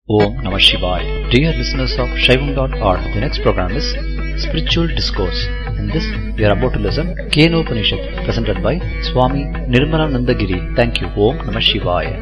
Om Namah Shivaya. Dear listeners of Shaivam.org, the next program is Spiritual Discourse. In this, we are about to listen Keno Upanishad, presented by Swami Nirmalananda Giri. Thank you. Om Namah Shivaya.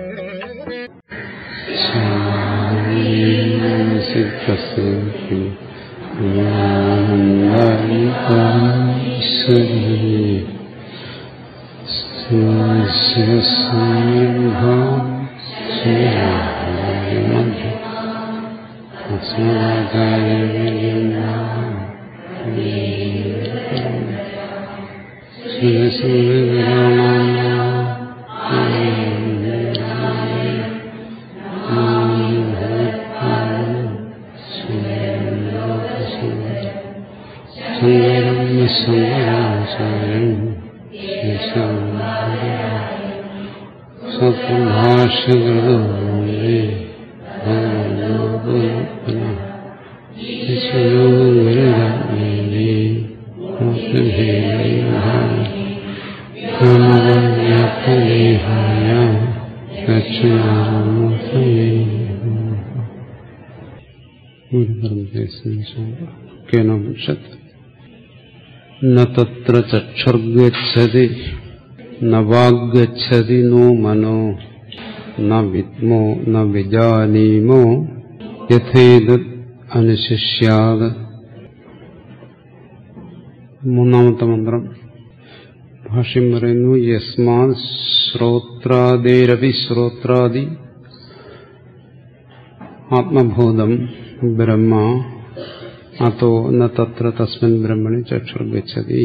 കേനോപനിഷത്ത് ന തത്ര ചക്ഷുർഗച്ഛതി ന വാഗ്ഗച്ഛതി no മനോ ന വിദ്മോ ന വിജാനീമോ യഥേതത് അനുശിഷ്യാത് മൂന്നാമത്തെ മന്ത്രം ഭാഷ്യം പറയുന്നു യസ്മാ ശ്രോത്രാദേരപി ശ്രോത്രാദി ആത്മഭൂതം ബ്രഹ്മ അതോ ന തത്ര തസ്മിൻ ബ്രഹ്മണി ചക്ഷുർഗച്ഛതി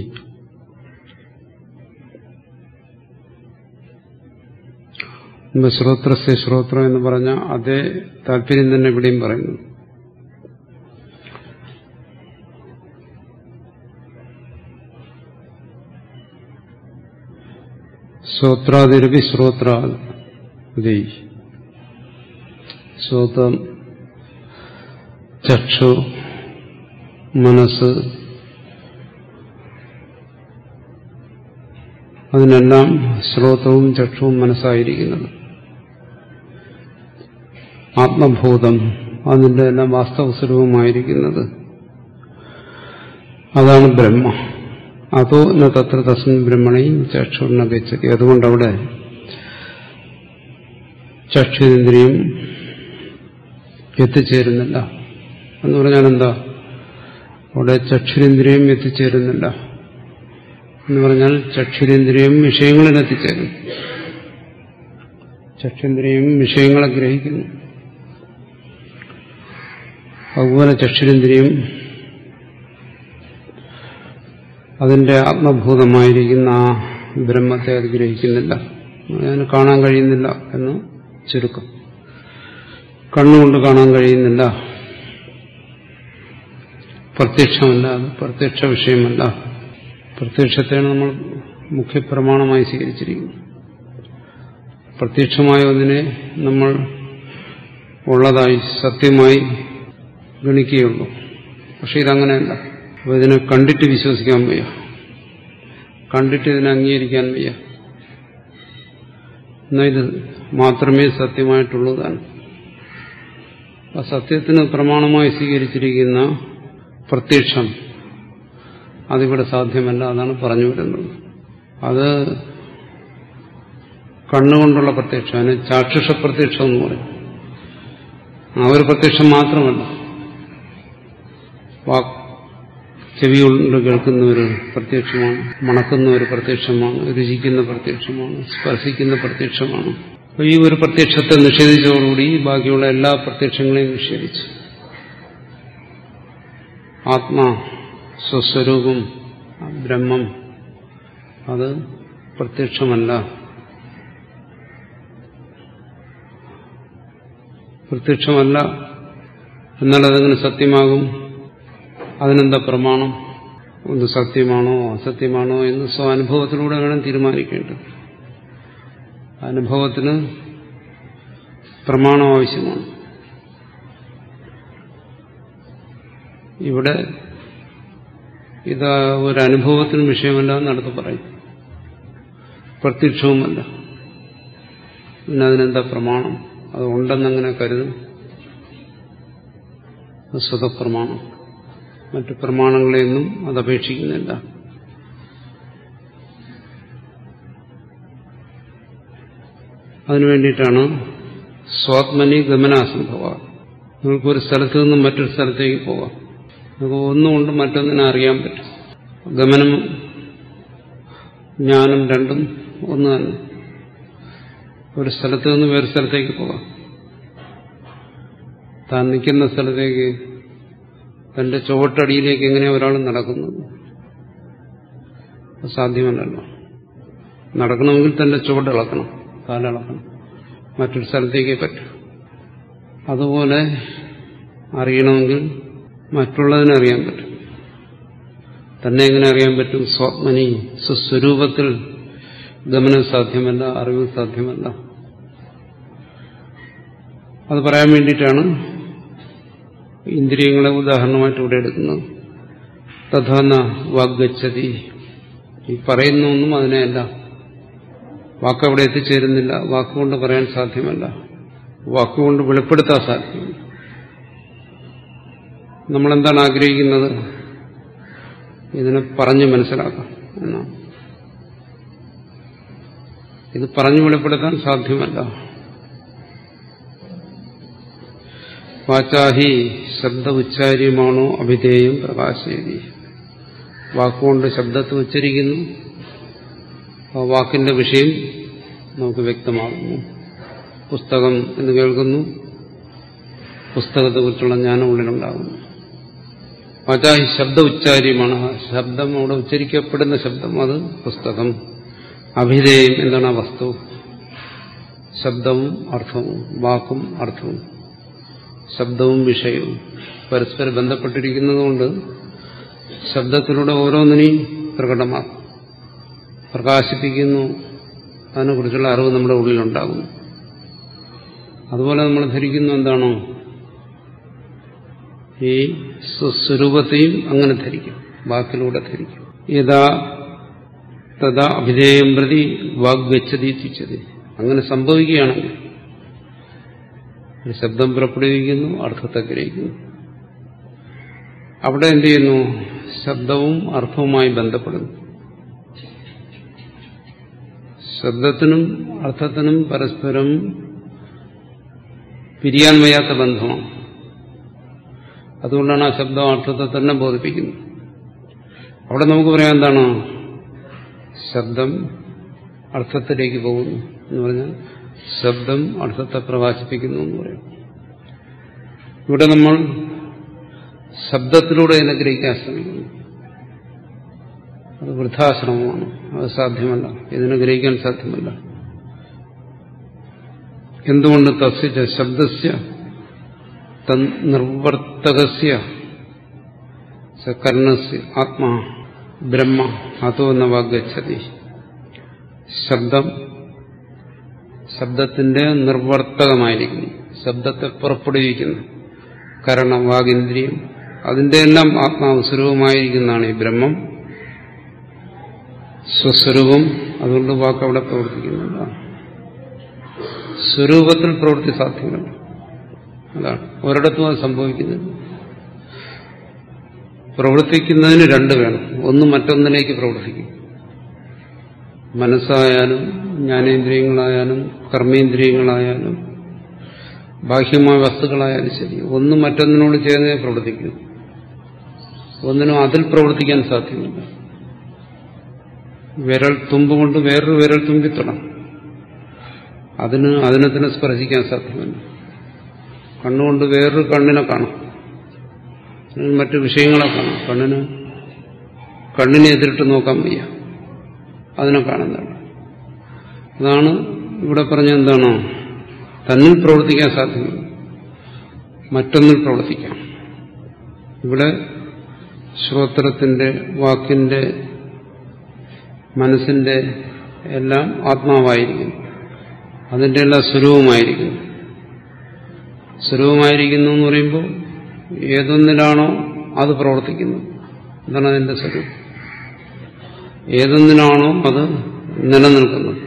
ശ്രോത്രസ്യ ശ്രോത്രം എന്ന് പറഞ്ഞ അതേ താല്പര്യം തന്നെ ഇവിടെയും പറയുന്നു ശ്രോത്രാതിരപി ശ്രോത്രാദി ശ്രോത്രം ചക്ഷു മനസ്സ് അതിനെല്ലാം ശ്രോത്രവും ചക്ഷുവും മനസ്സായിരിക്കുന്നത് ആത്മഭൂതം അതിൻ്റെ എല്ലാം വാസ്തവ സ്വരൂപമായിരിക്കുന്നത് അതാണ് ബ്രഹ്മ അതോ ന തത്ര തസ്മിൻ ബ്രഹ്മണയും ചക്ഷുർണ ഗച്ഛതി അതുകൊണ്ടവിടെ ചക്ഷുരേന്ദ്രിയം എത്തിച്ചേരുന്നില്ല എന്ന് പറഞ്ഞാൽ എന്താ അവിടെ ചക്ഷുരേന്ദ്രിയം എത്തിച്ചേരുന്നില്ല എന്ന് പറഞ്ഞാൽ ചക്ഷുരേന്ദ്രിയം വിഷയങ്ങളിൽ എത്തിച്ചേരും ചക്ഷുരേന്ദ്രിയം വിഷയങ്ങളെ ഗ്രഹിക്കുന്നു അതുപോലെ ചക്ഷുരേന്ദ്രിയം അതിന്റെ ആത്മഭൂതമായിരിക്കുന്ന ആ ബ്രഹ്മത്തെ അത് ഗ്രഹിക്കുന്നില്ല അതിന് കാണാൻ കഴിയുന്നില്ല എന്ന് ചുരുക്കം കണ്ണുകൊണ്ട് കാണാൻ കഴിയുന്നില്ല പ്രത്യക്ഷമല്ല അത് പ്രത്യക്ഷ വിഷയമല്ല പ്രത്യക്ഷത്തെയാണ് നമ്മൾ മുഖ്യപ്രമാണമായി സ്വീകരിച്ചിരിക്കുന്നത് പ്രത്യക്ഷമായ ഒന്നിനെ നമ്മൾ ഉള്ളതായി സത്യമായി ഗണിക്കുകയുള്ളൂ പക്ഷെ ഇതങ്ങനെയല്ല അപ്പോൾ ഇതിനെ കണ്ടിട്ട് വിശ്വസിക്കാൻ വയ്യ കണ്ടിട്ട് ഇതിനെ അംഗീകരിക്കാൻ വയ്യ എന്നാൽ ഇത് മാത്രമേ സത്യമായിട്ടുള്ളതാണ് ആ സത്യത്തിന് പ്രമാണമായി സ്വീകരിച്ചിരിക്കുന്ന പ്രത്യക്ഷം അതിവിടെ സാധ്യമല്ല അതാണ് പറഞ്ഞു വരുന്നത് അത് കണ്ണുകൊണ്ടുള്ള പ്രത്യക്ഷം അതിന് ചാക്ഷുഷ പ്രത്യക്ഷം എന്ന് പറയും ആ ഒരു പ്രത്യക്ഷം മാത്രമല്ല വാക് ചെവി കൊണ്ട് കേൾക്കുന്ന ഒരു പ്രത്യക്ഷമാണ് മണക്കുന്ന ഒരു പ്രത്യക്ഷമാണ് രുചിക്കുന്ന പ്രത്യക്ഷമാണ് സ്പർശിക്കുന്ന പ്രത്യക്ഷമാണ് അപ്പോൾ ഈ ഒരു പ്രത്യക്ഷത്തെ നിഷേധിച്ചതോടുകൂടി ബാക്കിയുള്ള എല്ലാ പ്രത്യക്ഷങ്ങളെയും നിഷേധിച്ചു ആത്മാ സ്വസ്വരൂപം ബ്രഹ്മം അത് പ്രത്യക്ഷമല്ല പ്രത്യക്ഷമല്ല എന്നാൽ അതെങ്ങനെ സത്യമാകും അതിനെന്താ പ്രമാണം ഒന്ന് സത്യമാണോ അസത്യമാണോ എന്ന് സ്വാനുഭവത്തിലൂടെ വേണം തീരുമാനിക്കേണ്ടത് അനുഭവത്തിന് പ്രമാണം ആവശ്യമാണ് ഇവിടെ ഇത് ഒരു അനുഭവത്തിന് വിഷയമല്ല എന്നടുത്ത് പറയും പ്രത്യക്ഷവുമല്ല പിന്നെ അതിനെന്താ പ്രമാണം അത് ഉണ്ടെന്നങ്ങനെ കരുതും സ്വതപ്രമാണം മറ്റു പ്രമാണങ്ങളെയൊന്നും അത് അപേക്ഷിക്കുന്നില്ല അതിനു വേണ്ടിയിട്ടാണ് സ്വാത്മനി ഗമനാസംഭവ നിങ്ങൾക്ക് ഒരു സ്ഥലത്ത് നിന്നും മറ്റൊരു സ്ഥലത്തേക്ക് പോകാം നമുക്ക് ഒന്നുകൊണ്ട് മറ്റൊന്നിനെ അറിയാൻ പറ്റും ഗമനം ജ്ഞാനം രണ്ടും ഒന്ന് തന്നെ ഒരു സ്ഥലത്ത് നിന്ന് വേറെ സ്ഥലത്തേക്ക് പോകാം താൻ നിൽക്കുന്ന സ്ഥലത്തേക്ക് തന്റെ ചുവട്ടടിയിലേക്ക് എങ്ങനെ ഒരാൾ നടക്കുന്നത് സാധ്യമല്ലല്ലോ നടക്കണമെങ്കിൽ തന്റെ ചുവടിളക്കണം കാലിളക്കണം മറ്റൊരു സ്ഥലത്തേക്ക് പറ്റും അതുപോലെ അറിയണമെങ്കിൽ മറ്റുള്ളതിനെ അറിയാൻ പറ്റും തന്നെ എങ്ങനെ അറിയാൻ പറ്റും സ്വാത്മനി സ്വസ്വരൂപത്തിൽ ഗമനം സാധ്യമല്ല അറിവ് സാധ്യമല്ല അത് പറയാൻ വേണ്ടിയിട്ടാണ് ഇന്ദ്രിയങ്ങളെ ഉദാഹരണമായിട്ട് ഇവിടെ എടുക്കുന്നത് തഥാന വാഗ്ഗച്ഛതി ഈ പറയുന്നൊന്നും അതിനെയല്ല വാക്കവിടെ എത്തിച്ചേരുന്നില്ല വാക്കുകൊണ്ട് പറയാൻ സാധ്യമല്ല വാക്കുകൊണ്ട് വെളിപ്പെടുത്താൻ സാധ്യമല്ല നമ്മളെന്താണ് ആഗ്രഹിക്കുന്നത് ഇതിനെ പറഞ്ഞ് മനസ്സിലാക്കാം എന്നാണ് ഇത് പറഞ്ഞു വെളിപ്പെടുത്താൻ സാധ്യമല്ല വാചാഹി ശബ്ദ ഉച്ചാര്യമാണോ അഭിധേയം പ്രകാശേരി വാക്കുകൊണ്ട് ശബ്ദത്തെ ഉച്ചരിക്കുന്നു ആ വാക്കിന്റെ വിഷയം നമുക്ക് വ്യക്തമാകുന്നു പുസ്തകം എന്ന് കേൾക്കുന്നു പുസ്തകത്തെക്കുറിച്ചുള്ള ജ്ഞാനം ഉള്ളിലുണ്ടാകുന്നു വാചാഹി ശബ്ദ ഉച്ചാര്യമാണ് ആ ശബ്ദം അവിടെ ഉച്ചരിക്കപ്പെടുന്ന ശബ്ദം അത് പുസ്തകം അഭിധേയം എന്താണ് ആ വസ്തു ശബ്ദവും അർത്ഥവും വാക്കും അർത്ഥവും ശബ്ദവും വിഷയവും പരസ്പരം ബന്ധപ്പെട്ടിരിക്കുന്നതുകൊണ്ട് ശബ്ദത്തിലൂടെ ഓരോന്നിനെയും പ്രകടമാക്കും പ്രകാശിപ്പിക്കുന്നു അതിനെക്കുറിച്ചുള്ള അറിവ് നമ്മുടെ ഉള്ളിലുണ്ടാകുന്നു അതുപോലെ നമ്മൾ ധരിക്കുന്നു എന്താണോ ഈ സ്വസ്വരൂപത്തെയും അങ്ങനെ ധരിക്കും വാക്കിലൂടെ ധരിക്കും യഥാ തഥാ അഭിധേയം പ്രതി വാഗ്വച്ചതി തുച്ചതി അങ്ങനെ സംഭവിക്കുകയാണെങ്കിൽ ഒരു ശബ്ദം പുറപ്പെടുവിക്കുന്നു അർത്ഥത്തെ ഗ്രഹിക്കുന്നു അവിടെ എന്ത് ചെയ്യുന്നു ശബ്ദവും അർത്ഥവുമായി ബന്ധപ്പെടുന്നു ശബ്ദത്തിനും അർത്ഥത്തിനും പരസ്പരം പിരിയാൻ വയ്യാത്ത ബന്ധമാണ് അതുകൊണ്ടാണ് ആ ശബ്ദം അർത്ഥത്തെ തന്നെ ബോധിപ്പിക്കുന്നത് അവിടെ നമുക്ക് പറയാം എന്താണ് ശബ്ദം അർത്ഥത്തിലേക്ക് പോകുന്നു എന്ന് പറഞ്ഞാൽ ശബ്ദം അർത്ഥത്തെ പ്രകാശിപ്പിക്കുന്നു എന്ന് പറയും ഇവിടെ നമ്മൾ ശബ്ദത്തിലൂടെ ഇതിനെ ഗ്രഹിക്കാൻ ശ്രമിക്കുന്നു അത് വൃദ്ധാശ്രമമാണ് അത് സാധ്യമല്ല ഇതിനെ ഗ്രഹിക്കാൻ സാധ്യമല്ല എന്തുകൊണ്ട് തസ്യ ശബ്ദസ്യ നിർവർത്തകസ്യ കർണസ്യ ആത്മാ ബ്രഹ്മ അതോ എന്ന വാഗ്ഗതി ശബ്ദം ശബ്ദത്തിന്റെ നിർവർത്തകമായിരിക്കുന്നു ശബ്ദത്തെ പുറപ്പെടുവിക്കുന്നു കരണം വാഗിന്ദ്രിയം അതിന്റെ എല്ലാം ആത്മാവ് സ്വരൂപമായിരിക്കുന്നതാണ് ഈ ബ്രഹ്മം സ്വസ്വരൂപം അതുകൊണ്ട് വാക്ക് അവിടെ പ്രവർത്തിക്കുന്നില്ല സ്വരൂപത്തിൽ പ്രവൃത്തി സാധ്യമല്ല അതാണ് ഒരിടത്തും അത് സംഭവിക്കുന്നില്ല പ്രവർത്തിക്കുന്നതിന് രണ്ട് വേണം ഒന്ന് മറ്റൊന്നിലേക്ക് പ്രവർത്തിക്കും മനസ്സായാലും ജ്ഞാനേന്ദ്രിയങ്ങളായാലും കർമ്മേന്ദ്രിയങ്ങളായാലും ബാഹ്യമായ വസ്തുക്കളായാലും ശരി ഒന്ന് മറ്റൊന്നിനോട് ചേർന്നേ പ്രവർത്തിക്കും ഒന്നിനും അതിൽ പ്രവർത്തിക്കാൻ സാധ്യമല്ല വിരൽ തുമ്പ് കൊണ്ട് വേറൊരു വിരൽ തുമ്പി തൊടാം അതിന് അതിനെ തന്നെ സ്പർശിക്കാൻ സാധ്യമല്ല കണ്ണുകൊണ്ട് വേറൊരു കണ്ണിനെ കാണാം മറ്റു വിഷയങ്ങളെ കാണാം കണ്ണിന് കണ്ണിനെ എതിരിട്ട് നോക്കാൻ വയ്യ അതിനെ കാണുന്നുണ്ട് അതാണ് ഇവിടെ പറഞ്ഞ എന്താണോ തന്നിൽ പ്രവർത്തിക്കാൻ സാധ്യമല്ല മറ്റൊന്നിൽ പ്രവർത്തിക്കാം ഇവിടെ ശ്രോത്രത്തിന്റെ വാക്കിന്റെ മനസ്സിന്റെ എല്ലാം ആത്മാവായിരിക്കുന്നു അതിന്റെ എല്ലാം സ്വരൂപമായിരിക്കുന്നു സ്വരൂപമായിരിക്കുന്നു എന്ന് പറയുമ്പോൾ ഏതൊന്നിലാണോ അത് പ്രവർത്തിക്കുന്നു എന്താണ് അതിന്റെ സ്വരൂപം ഏതൊന്നിനാണോ അത് നിലനിൽക്കുന്നത്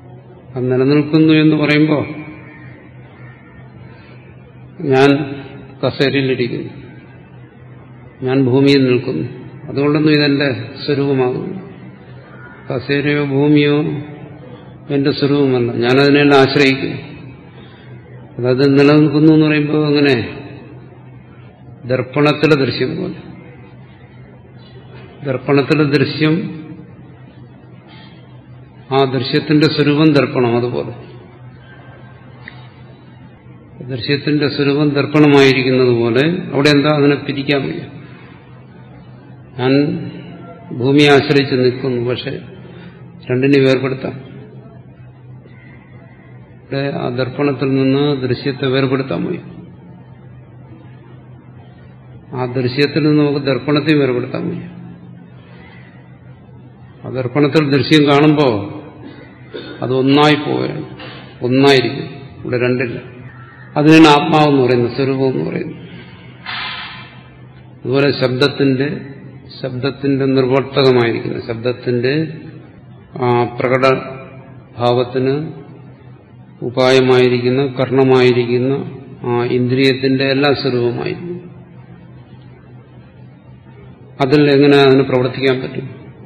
അത് നിലനിൽക്കുന്നു എന്ന് പറയുമ്പോൾ ഞാൻ കസേരയിലിരിക്കുന്നു ഞാൻ ഭൂമിയിൽ നിൽക്കുന്നു അതുകൊണ്ടൊന്നും ഇതെന്റെ സ്വരൂപമാകുന്നു കസേരയോ ഭൂമിയോ എന്റെ സ്വരൂപമല്ല ഞാനതിനെല്ലാം ആശ്രയിക്കുന്നു അതത് നിലനിൽക്കുന്നു എന്ന് പറയുമ്പോൾ അങ്ങനെ ദർപ്പണത്തിലെ ദൃശ്യം പോലെ ദർപ്പണത്തിലെ ദൃശ്യം ആ ദൃശ്യത്തിന്റെ സ്വരൂപം ദർപ്പണം അതുപോലെ ദൃശ്യത്തിന്റെ സ്വരൂപം ദർപ്പണമായിരിക്കുന്നത് പോലെ അവിടെ എന്താ അതിനെ പിരിക്കാൻ വയ്യ ഞാൻ ഭൂമിയെ ആശ്രയിച്ച് നിൽക്കുന്നു പക്ഷെ രണ്ടിനെ വേർപെടുത്താം ഇവിടെ ആ ദർപ്പണത്തിൽ നിന്ന് ദൃശ്യത്തെ വേർപെടുത്താൻ വയ്യ ആ ദൃശ്യത്തിൽ നിന്ന് നമുക്ക് ദർപ്പണത്തെ വേർപെടുത്താൻ വയ്യ ആ ദർപ്പണത്തിൽ ദൃശ്യം കാണുമ്പോൾ അത് ഒന്നായി പോവുകയാണ് ഒന്നായിരിക്കും ഇവിടെ രണ്ടില്ല അതിനാണ് ആത്മാവെന്ന് പറയുന്നത് സ്വരൂപം എന്ന് പറയുന്നത് അതുപോലെ ശബ്ദത്തിന്റെ ശബ്ദത്തിന്റെ നിർവർത്തകമായിരിക്കുന്ന ശബ്ദത്തിന്റെ ആ പ്രകടഭാവത്തിന് ഉപായമായിരിക്കുന്ന കർണമായിരിക്കുന്ന ആ ഇന്ദ്രിയത്തിന്റെ എല്ലാ സ്വരൂപമായിരിക്കും അതിൽ എങ്ങനെ അതിന് പ്രവർത്തിക്കാൻ പറ്റും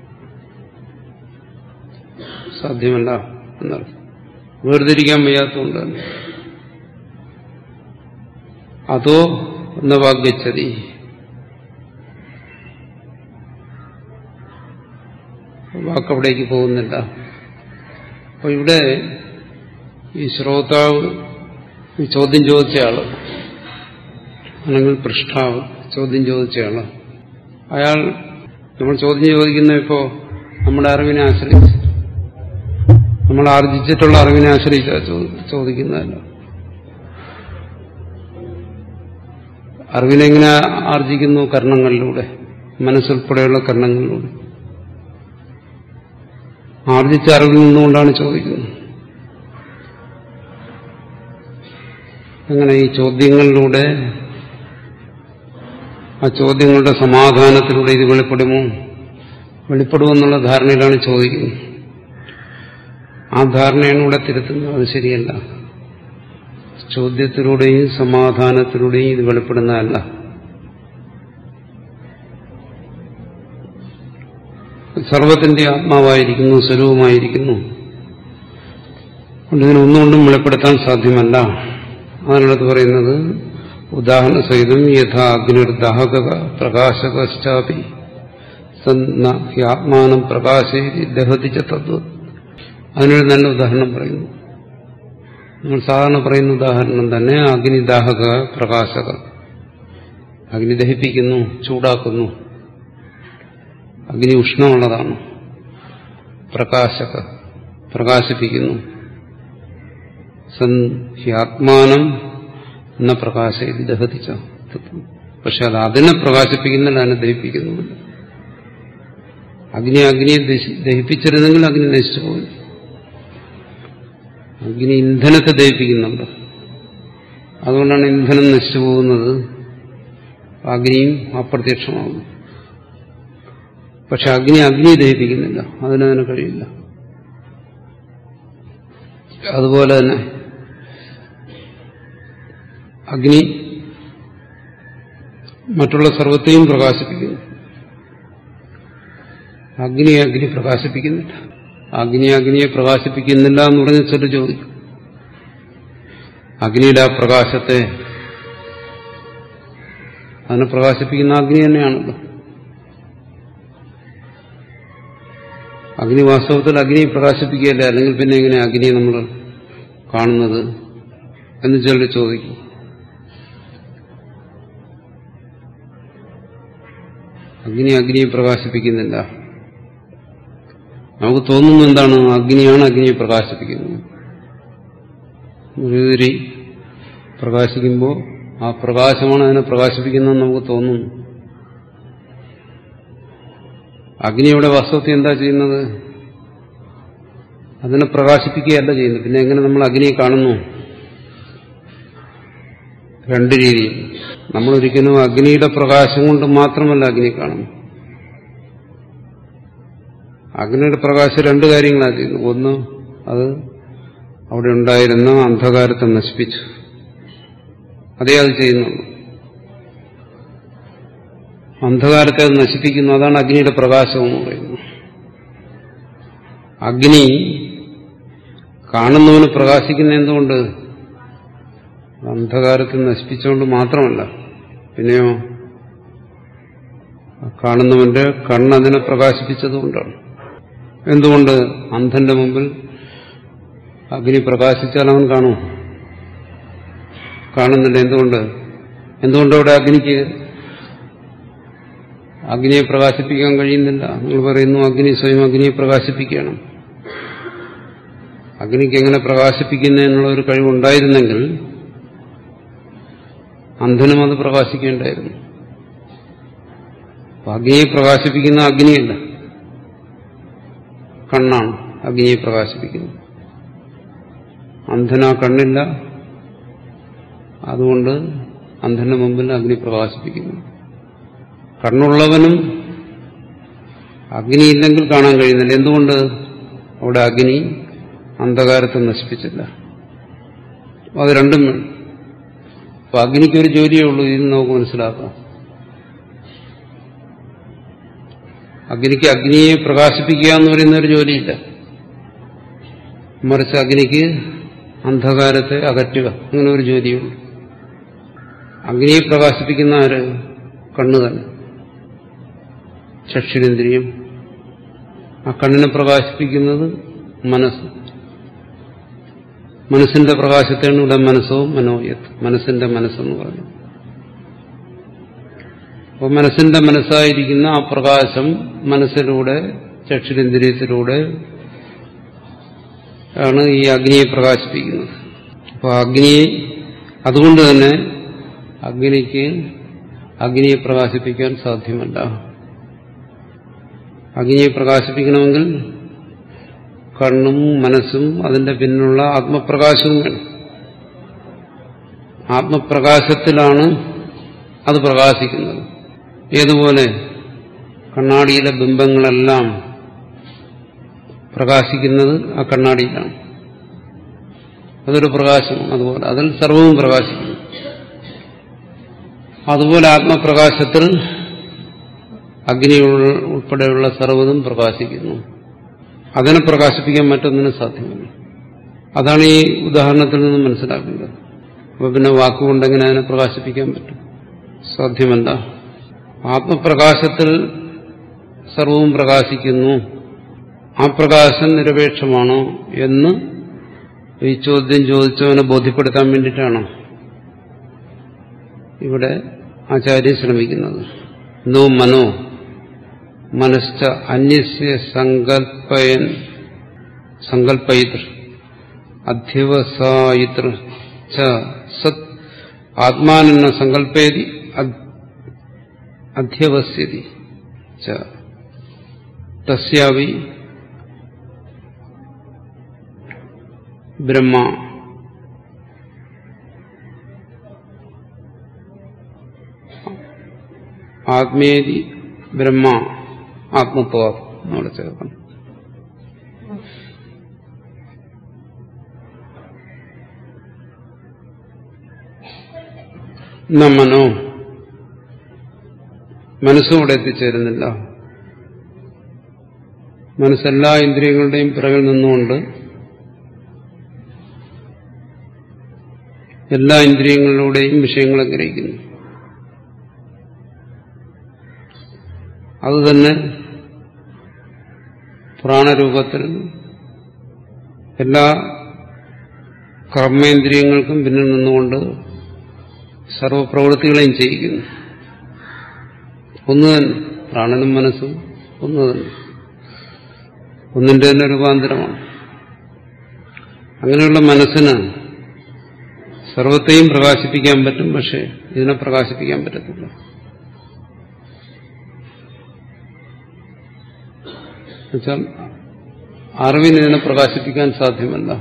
സാധ്യമല്ല എന്നർത്ഥം വേർതിരിക്കാൻ വയ്യാത്തതുകൊണ്ടാണ് അതോ എന്ന വാഗ്യച്ചതി വാക്കവിടേക്ക് പോകുന്നില്ല അപ്പൊ ഇവിടെ ഈ ശ്രോതാവ് ഈ ചോദ്യം ചോദിച്ചയാള് അല്ലെങ്കിൽ പൃഷ്ഠാവ് ചോദ്യം ചോദിച്ചയാള് അയാൾ നമ്മൾ ചോദ്യം ചോദിക്കുന്ന ഇപ്പോ നമ്മുടെ അറിവിനെ ആശ്രയിച്ച് നമ്മൾ ആർജിച്ചിട്ടുള്ള അറിവിനെ ആശ്രയിച്ചാ ചോദിക്കുന്നതല്ല അറിവിനെങ്ങനെ ആർജിക്കുന്നു കർണങ്ങളിലൂടെ മനസ്സുൾപ്പെടെയുള്ള കർണങ്ങളിലൂടെ ആർജിച്ച അറിവിൽ നിന്നുകൊണ്ടാണ് ചോദിക്കുന്നത് അങ്ങനെ ഈ ചോദ്യങ്ങളിലൂടെ ആ ചോദ്യങ്ങളുടെ സമാധാനത്തിലൂടെ ഇത് വെളിപ്പെടുമോ വെളിപ്പെടുമെന്നുള്ള ധാരണയിലാണ് ചോദിക്കുന്നത് ആ ധാരണയാണ് ഇവിടെ തിരുത്തുന്നത് അത് ശരിയല്ല ചോദ്യത്തിലൂടെയും സമാധാനത്തിലൂടെയും ഇത് വെളിപ്പെടുന്നതല്ല സർവത്തിന്റെ ആത്മാവായിരിക്കുന്നു സ്വരൂപമായിരിക്കുന്നു അതുകൊണ്ട് ഇതിനൊന്നുകൊണ്ടും വെളിപ്പെടുത്താൻ സാധ്യമല്ല അതിനടുത്ത് പറയുന്നത് ഉദാഹരണ സഹിതം യഥാ അഗ്നിർദാഹക പ്രകാശകശ്ചാപി സന്ന ആത്മാനം പ്രകാശേതി ദഹതിച്ച തത്വം അതിനൊരു നല്ല ഉദാഹരണം പറയുന്നു നമ്മൾ സാധാരണ പറയുന്ന ഉദാഹരണം തന്നെ അഗ്നിദാഹക പ്രകാശക അഗ്നി ദഹിപ്പിക്കുന്നു ചൂടാക്കുന്നു അഗ്നി ഉഷ്ണമുള്ളതാണ് പ്രകാശക പ്രകാശിപ്പിക്കുന്നു ആത്മാനം എന്ന പ്രകാശ ഇത് ദഹതിച്ച പക്ഷെ അത് അതിനെ പ്രകാശിപ്പിക്കുന്നില്ല അതിനെ ദഹിപ്പിക്കുന്നുമില്ല അഗ്നി അഗ്നിയെ ദഹിപ്പിച്ചിരുന്നെങ്കിൽ അഗ്നി നശിച്ചു പോകും അഗ്നി ഇന്ധനത്തെ ദഹിപ്പിക്കുന്നുണ്ട് അതുകൊണ്ടാണ് ഇന്ധനം നശിച്ചു പോകുന്നത് അഗ്നിയും അപ്രത്യക്ഷമാകുന്നു പക്ഷെ അഗ്നി അഗ്നി ദഹിപ്പിക്കുന്നില്ല അതിനതിന് കഴിയില്ല അതുപോലെ തന്നെ അഗ്നി മറ്റുള്ള സർവത്തെയും പ്രകാശിപ്പിക്കുന്നു അഗ്നി അഗ്നി പ്രകാശിപ്പിക്കുന്നില്ല അഗ്നി അഗ്നിയെ പ്രകാശിപ്പിക്കുന്നില്ല എന്ന് പറഞ്ഞ് ചില ചോദിക്കും അഗ്നിയുടെ ആ പ്രകാശത്തെ അതിനെ പ്രകാശിപ്പിക്കുന്ന അഗ്നി തന്നെയാണല്ലോ അഗ്നി വാസ്തവത്തിൽ അഗ്നിയെ പ്രകാശിപ്പിക്കുകയല്ലേ അല്ലെങ്കിൽ പിന്നെ എങ്ങനെ അഗ്നിയെ നമ്മൾ കാണുന്നത് എന്ന് ചിലർ ചോദിക്കും അഗ്നി അഗ്നിയെ പ്രകാശിപ്പിക്കുന്നില്ല നമുക്ക് തോന്നുന്നു എന്താണ് അഗ്നിയാണ് അഗ്നിയെ പ്രകാശിപ്പിക്കുന്നത് മെഴുകുതിരി പ്രകാശിക്കുമ്പോൾ ആ പ്രകാശമാണ് അതിനെ പ്രകാശിപ്പിക്കുന്നതെന്ന് നമുക്ക് തോന്നുന്നു അഗ്നിയുടെ വാസ്തവത്തിൽ എന്താ ചെയ്യുന്നത് അതിനെ പ്രകാശിപ്പിക്കുകയല്ല ചെയ്യുന്നത് പിന്നെ എങ്ങനെ നമ്മൾ അഗ്നിയെ കാണുന്നു രണ്ട് രീതിയിൽ നമ്മൾ ഒരിക്കലും അഗ്നിയുടെ പ്രകാശം കൊണ്ട് മാത്രമല്ല അഗ്നി കാണുന്നു അഗ്നിയുടെ പ്രകാശം രണ്ട് കാര്യങ്ങളാണ് ചെയ്യുന്നത് ഒന്ന് അത് അവിടെ ഉണ്ടായിരുന്ന അന്ധകാരത്തെ നശിപ്പിച്ചു അതേ അത് ചെയ്യുന്നുള്ളൂ അന്ധകാരത്തെ അത് നശിപ്പിക്കുന്നു അതാണ് അഗ്നിയുടെ പ്രകാശം എന്ന് പറയുന്നത് അഗ്നി കാണുന്നവന് പ്രകാശിക്കുന്ന എന്തുകൊണ്ട് അന്ധകാരത്തെ നശിപ്പിച്ചുകൊണ്ട് മാത്രമല്ല പിന്നെയോ കാണുന്നവന്റെ കണ്ണതിനെ പ്രകാശിപ്പിച്ചതുകൊണ്ടാണ് എന്തുകൊണ്ട് അന്ധന്റെ മുമ്പിൽ അഗ്നി പ്രകാശിച്ചാൽ അവൻ കാണും കാണുന്നില്ല എന്തുകൊണ്ട് എന്തുകൊണ്ട് അവിടെ അഗ്നിക്ക് അഗ്നിയെ പ്രകാശിപ്പിക്കാൻ കഴിയുന്നില്ല നിങ്ങൾ പറയുന്നു അഗ്നി സ്വയം അഗ്നിയെ പ്രകാശിപ്പിക്കണം അഗ്നിക്ക് എങ്ങനെ പ്രകാശിപ്പിക്കുന്നതിനുള്ള ഒരു കഴിവുണ്ടായിരുന്നെങ്കിൽ അന്ധനും അത് പ്രകാശിക്കേണ്ടായിരുന്നു അപ്പൊ അഗ്നിയെ പ്രകാശിപ്പിക്കുന്ന അഗ്നിയല്ല കണ്ണാണ് അഗ്നിയെ പ്രകാശിപ്പിക്കുന്നത് അന്ധന കണ്ണില്ല അതുകൊണ്ട് അന്ധന്റെ മുമ്പിൽ അഗ്നി പ്രകാശിപ്പിക്കുന്നു കണ്ണുള്ളവനും അഗ്നിയില്ലെങ്കിൽ കാണാൻ കഴിയുന്നില്ല എന്തുകൊണ്ട് അവിടെ അഗ്നി അന്ധകാരത്തെ നശിപ്പിച്ചില്ല അത് രണ്ടും വേണം അപ്പൊ അഗ്നിക്കൊരു ജോലിയേ ഉള്ളൂ ഇതിന് നമുക്ക് മനസ്സിലാക്കാം അഗ്നിക്ക് അഗ്നിയെ പ്രകാശിപ്പിക്കുക എന്ന് പറയുന്ന ഒരു ജോലിയില്ല മറിച്ച് അഗ്നിക്ക് അന്ധകാരത്തെ അകറ്റുക അങ്ങനെ ഒരു ജോലിയുള്ളൂ അഗ്നിയെ പ്രകാശിപ്പിക്കുന്ന ആര് കണ്ണു തന്നെ ചക്ഷുരേന്ദ്രിയം ആ കണ്ണിനെ പ്രകാശിപ്പിക്കുന്നത് മനസ്സ് മനസ്സിന്റെ പ്രകാശത്തെയാണ് ഇവിടെ മനസ്സോ മനോയത് മനസ്സിന്റെ മനസ്സെന്ന് പറഞ്ഞു അപ്പോൾ മനസ്സിന്റെ മനസ്സായിരിക്കുന്ന ആ പ്രകാശം മനസ്സിലൂടെ ചക്ഷുരേന്ദ്രിയത്തിലൂടെ ആണ് ഈ അഗ്നിയെ പ്രകാശിപ്പിക്കുന്നത് അപ്പോൾ അഗ്നിയെ അതുകൊണ്ട് തന്നെ അഗ്നിക്ക് അഗ്നിയെ പ്രകാശിപ്പിക്കാൻ സാധ്യമല്ല അഗ്നിയെ പ്രകാശിപ്പിക്കണമെങ്കിൽ കണ്ണും മനസ്സും അതിന്റെ പിന്നിലുള്ള ആത്മപ്രകാശവും വേണം ആത്മപ്രകാശത്തിലാണ് അത് പ്രകാശിക്കുന്നത് ഏതുപോലെ കണ്ണാടിയിലെ ബിംബങ്ങളെല്ലാം പ്രകാശിക്കുന്നത് ആ കണ്ണാടിയിലാണ് അതൊരു പ്രകാശമാണ് അതുപോലെ അതിൽ സർവവും പ്രകാശിക്കുന്നു അതുപോലെ ആത്മപ്രകാശത്തിൽ അഗ്നി ഉൾപ്പെടെയുള്ള സർവ്വതും പ്രകാശിക്കുന്നു അതിനെ പ്രകാശിപ്പിക്കാൻ മറ്റൊന്നിനും സാധ്യമല്ല അതാണ് ഈ ഉദാഹരണത്തിൽ നിന്ന് മനസ്സിലാക്കേണ്ടത് അപ്പൊ പിന്നെ വാക്കുകൊണ്ടെങ്ങനെ അതിനെ പ്രകാശിപ്പിക്കാൻ പറ്റും സാധ്യമല്ല ആത്മപ്രകാശത്തിൽ സർവവും പ്രകാശിക്കുന്നു ആ പ്രകാശം നിരപേക്ഷമാണോ എന്ന് ഈ ചോദ്യം ചോദിച്ചവനെ ബോധ്യപ്പെടുത്താൻ വേണ്ടിയിട്ടാണ് ഇവിടെ ആചാര്യൻ ശ്രമിക്കുന്നത് നോ മനോ മനശ്ച അന്യസ്യ സങ്കൽപ്പയൻ സങ്കല്പയിതൃ അധ്യവസായിതൃ ച സത് ആത്മാനെന്ന സങ്കല്പേതി അധ്യവസ്യതി ച തസ്യാവി ബ്രഹ്മ ആത്മേതി ബ്രഹ്മ ആത്മത്വ എന്നവിടെ ചേർക്കണം നമ്മനോ മനസ്സും ഇവിടെ എത്തിച്ചേരുന്നില്ല മനസ്സെല്ലാ ഇന്ദ്രിയങ്ങളുടെയും പിറകിൽ നിന്നുകൊണ്ട് എല്ലാ ഇന്ദ്രിയങ്ങളിലൂടെയും വിഷയങ്ങളെ ഗ്രഹിക്കുന്നു അതുതന്നെ പ്രാണരൂപത്തിൽ എല്ലാ കർമ്മേന്ദ്രിയങ്ങൾക്കും പിന്നിൽ നിന്നുകൊണ്ട് സർവപ്രവൃത്തികളെയും ചെയ്യിക്കുന്നു ഒന്ന് തന്നെ പ്രാണനും മനസ്സും ഒന്ന് തന്നെ ഒന്നിന്റെ തന്നെ രൂപാന്തരമാണ് അങ്ങനെയുള്ള മനസ്സിന് സർവത്തെയും പ്രകാശിപ്പിക്കാൻ പറ്റും പക്ഷെ ഇതിനെ പ്രകാശിപ്പിക്കാൻ പറ്റത്തില്ല എന്നുവെച്ചാൽ അറിവിന് ഇതിനെ പ്രകാശിപ്പിക്കാൻ സാധ്യമല്ല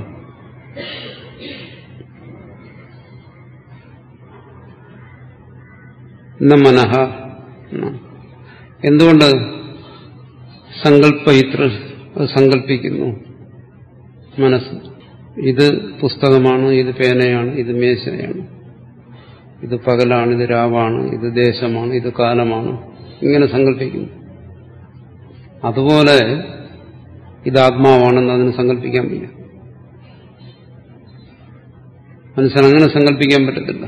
ന മനഃ എന്തുകൊണ്ട് സങ്കല്പയിത്ര അത് സങ്കല്പിക്കുന്നു മനസ്സ് ഇത് പുസ്തകമാണ് ഇത് പേനയാണ് ഇത് മേശയാണ് ഇത് പകലാണ് ഇത് രാവാണ് ഇത് ദേശമാണ് ഇത് കാലമാണ് ഇങ്ങനെ സങ്കല്പിക്കുന്നു അതുപോലെ ഇത് ആത്മാവാണെന്ന് അതിന് സങ്കല്പിക്കാൻ വയ്യ മനസ്സിന് അങ്ങനെ സങ്കല്പിക്കാൻ പറ്റത്തില്ല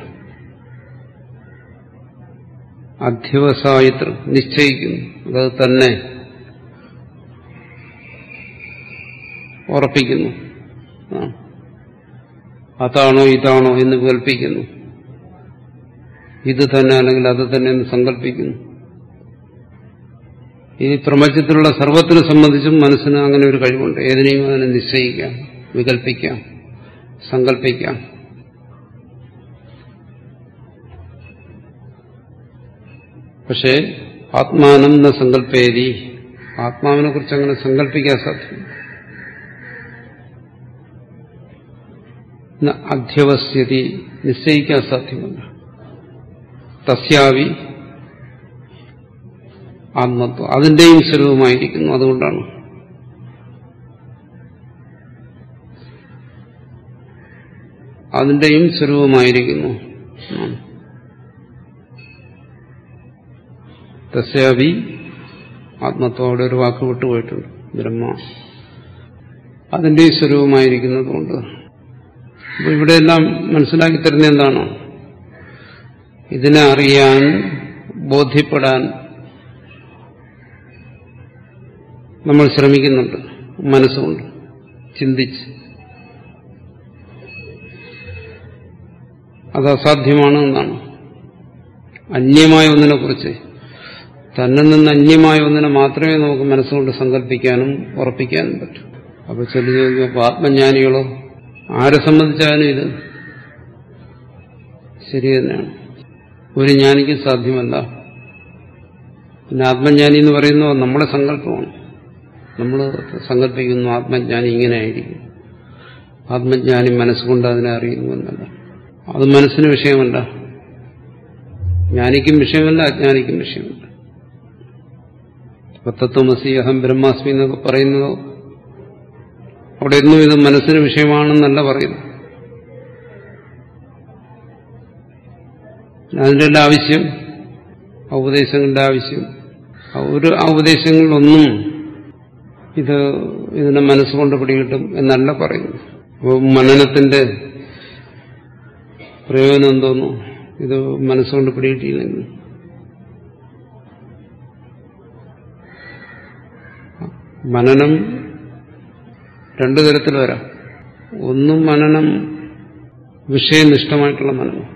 അധ്യവസായിത്രം നിശ്ചയിക്കുന്നു അതത് തന്നെ ഉറപ്പിക്കുന്നു ആ. അതാണോ ഇതാണോ എന്ന് കൽപ്പിക്കുന്നു ഇത് തന്നെ അല്ലെങ്കിൽ അത് തന്നെ എന്ന് സങ്കല്പിക്കുന്നു ഈ പ്രപഞ്ചത്തിലുള്ള സർവത്തിനെ സംബന്ധിച്ചും മനസ്സിന് അങ്ങനെ ഒരു കഴിവുണ്ട് ഏതിനെയും അതിനെ നിശ്ചയിക്കാം വികല്പിക്കാം സങ്കല്പിക്കാം പക്ഷേ ആത്മാനം എന്ന സങ്കല്പേരി ആത്മാവിനെ കുറിച്ച് അങ്ങനെ സങ്കല്പിക്കാൻ സാധ്യമല്ല ന അധ്യവസ്യതി നിശ്ചയിക്കാൻ സാധ്യമല്ല തസ്യാവി ആത്മത്വം അതിന്റെയും സ്വരൂപമായിരിക്കുന്നു അതുകൊണ്ടാണ് അതിന്റെയും സ്വരൂപമായിരിക്കുന്നു ആണ്. തസ്യാവി ആത്മത്വം അവിടെ ഒരു വാക്ക് വിട്ടുപോയിട്ടുണ്ട് ബ്രഹ്മ അതിന്റെ സ്വരൂപമായിരിക്കുന്നതുകൊണ്ട് അപ്പൊ ഇവിടെയെല്ലാം മനസ്സിലാക്കി തരുന്ന എന്താണ് ഇതിനെ അറിയാൻ ബോധ്യപ്പെടാൻ നമ്മൾ ശ്രമിക്കുന്നുണ്ട് മനസ്സുകൊണ്ട് ചിന്തിച്ച് അത് അസാധ്യമാണ് എന്നാണ് അന്യമായ ഒന്നിനെ കുറിച്ച് തന്നിൽ നിന്ന് അന്യമായ ഒന്നിനെ മാത്രമേ നമുക്ക് മനസ്സുകൊണ്ട് സങ്കല്പിക്കാനും ഉറപ്പിക്കാനും പറ്റൂ അപ്പൊ ചെല്ലു ചോദിക്കും അപ്പൊ ആത്മജ്ഞാനികളോ ആരെ സംബന്ധിച്ചാലും ഇത് ശരി തന്നെയാണ് ഒരു ജ്ഞാനിക്ക് സാധ്യമല്ല പിന്നെ ആത്മജ്ഞാനി എന്ന് പറയുന്നത് നമ്മുടെ സങ്കല്പമാണ് നമ്മൾ സങ്കല്പിക്കുന്നു ആത്മജ്ഞാനി ഇങ്ങനെ ആയിരിക്കും ആത്മജ്ഞാനി മനസ്സുകൊണ്ട് അതിനെ അറിയുന്നു എന്നല്ല അത് മനസ്സിന് വിഷയമല്ല ജ്ഞാനിക്കും വിഷയമല്ല അജ്ഞാനിക്കും വിഷയമല്ല തത്വമസി അഹം ബ്രഹ്മാസ്മി എന്നൊക്കെ പറയുന്നതോ അവിടെ ഒന്നും ഇത് മനസ്സിന് വിഷയമാണെന്നല്ല പറയുന്നു അതിൻ്റെ എല്ലാ ആവശ്യം ആ ഉപദേശങ്ങളുടെ ആവശ്യം ആ ഒരു ആ ഉപദേശങ്ങളിലൊന്നും ഇത് ഇതിനെ മനസ്സുകൊണ്ട് പിടികിട്ടും എന്നല്ല പറയുന്നു അപ്പോൾ മനനത്തിന്റെ പ്രയോജനം എന്തോന്നു ഇത് മനസ്സുകൊണ്ട് പിടികിട്ടിയില്ലെങ്കിൽ മനനം രണ്ടു തരത്തിൽ വരാം ഒന്നും മനനം വിഷയനിഷ്ഠമായിട്ടുള്ള മനനം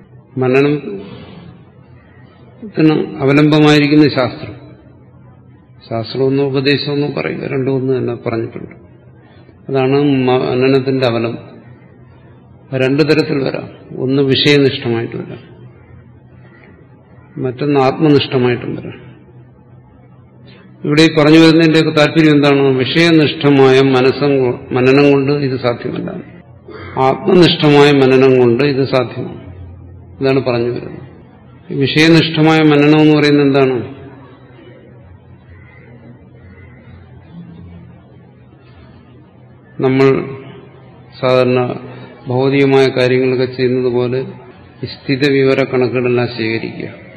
മനനത്തിന് അവലംബമായിരിക്കുന്ന ശാസ്ത്രം ശാസ്ത്രമൊന്നും ഉപദേശമൊന്നും പറയില്ല രണ്ടും ഒന്ന് തന്നെ പറഞ്ഞിട്ടുണ്ട് അതാണ് മനനത്തിന്റെ അവലംബം രണ്ടു തരത്തിൽ വരാം ഒന്ന് വിഷയനിഷ്ഠമായിട്ട് വരാം മറ്റൊന്ന് ആത്മനിഷ്ഠമായിട്ടും വരാം ഇവിടെ ഈ പറഞ്ഞു വരുന്നതിന്റെയൊക്കെ താല്പര്യം എന്താണ് വിഷയനിഷ്ഠമായ മനസ്സം മനനം കൊണ്ട് ഇത് സാധ്യമല്ല ആത്മനിഷ്ഠമായ മനനം കൊണ്ട് ഇത് സാധ്യമാണ് ഇതാണ് പറഞ്ഞു വരുന്നത് വിഷയനിഷ്ഠമായ മനനം എന്ന് പറയുന്നത് എന്താണ് നമ്മൾ സാധാരണ ഭൗതികമായ കാര്യങ്ങളൊക്കെ ചെയ്യുന്നത് പോലെ സ്ഥിത വിവര കണക്കുകളെല്ലാം ശേഖരിക്കുക